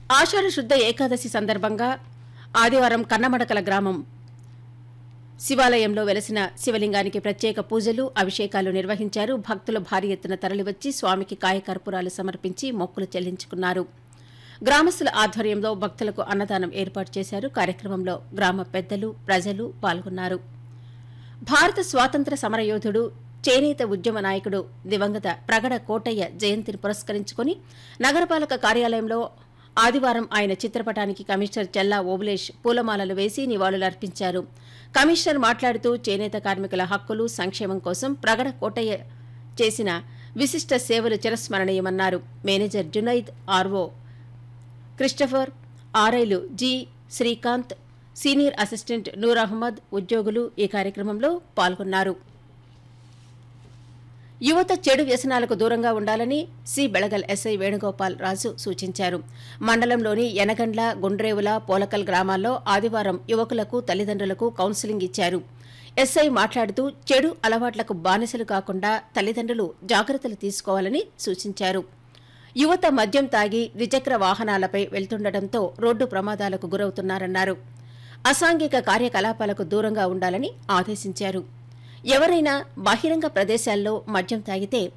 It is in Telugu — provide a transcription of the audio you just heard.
ఆషాఢ శుద్ధ ఏకాదశి సందర్భంగా ఆదివారం కన్నమడకల గ్రామం శివాలయంలో వెలసిన శివలింగానికి ప్రత్యేక పూజలు అభిషేకాలు నిర్వహించారు భక్తులు భారీ ఎత్తున తరలివచ్చి స్వామికి కాయకర్పూరాలు సమర్పించి మొక్కులు చెల్లించుకున్నారు గ్రామస్తుల ఆధ్వర్యంలో భక్తులకు అన్నదానం ఏర్పాటు చేశారు కార్యక్రమంలో గ్రామ పెద్దలు ప్రజలు పాల్గొన్నారు భారత స్వాతంత్ర సమరయోధుడు చేనేత ఉద్యమ నాయకుడు దివంగత ప్రగడ కోటయ్య జయంతిని పురస్కరించుకుని నగరపాలక కార్యాలయంలో ఆదివారం ఆయన చిత్రపటానికి కమిషనర్ చెల్లా ఓబులేష్ పూలమాలలు వేసి నివాళులర్పించారు కమిషనర్ మాట్లాడుతూ చేనేత కార్మికుల హక్కులు సంక్షేమం కోసం ప్రగడ కోటయ్య చేసిన విశిష్ట సేవలు చిరస్మరణీయమన్నారు మేనేజర్ జునైద్ ఆర్వో క్రిస్టఫర్ ఆర్ఐలు G Srikanth senior assistant Noor Ahmed ఉద్యోగులు ఈ కార్యక్రమంలో పాల్గొన్నారు యువత చెడు వ్యసనాలకు దూరంగా ఉండాలని సి బెళగల్ ఎస్ఐ వేణుగోపాల్ రాజు సూచించారు మండలంలోని యనగండ్ల గుండ్రేవుల పోలకల్ గ్రామాల్లో ఆదివారం యువకులకు తల్లిదండ్రులకు కౌన్సిలింగ్ ఇచ్చారు ఎస్ఐ మాట్లాడుతూ చెడు అలవాట్లకు బానిసలు కాకుండా తల్లిదండ్రులు జాగ్రత్తలు తీసుకోవాలని సూచించారు యువత మద్యం తాగి ద్విచక్ర వాహనాలపై వెళ్తుండటంతో రోడ్డు ప్రమాదాలకు గురవుతున్నారన్నారు అసాంఘిక కార్యకలాపాలకు దూరంగా ఉండాలని ఆదేశించారు ఎవరైనా బహిరంగ ప్రదేశాల్లో మద్యం తాగితే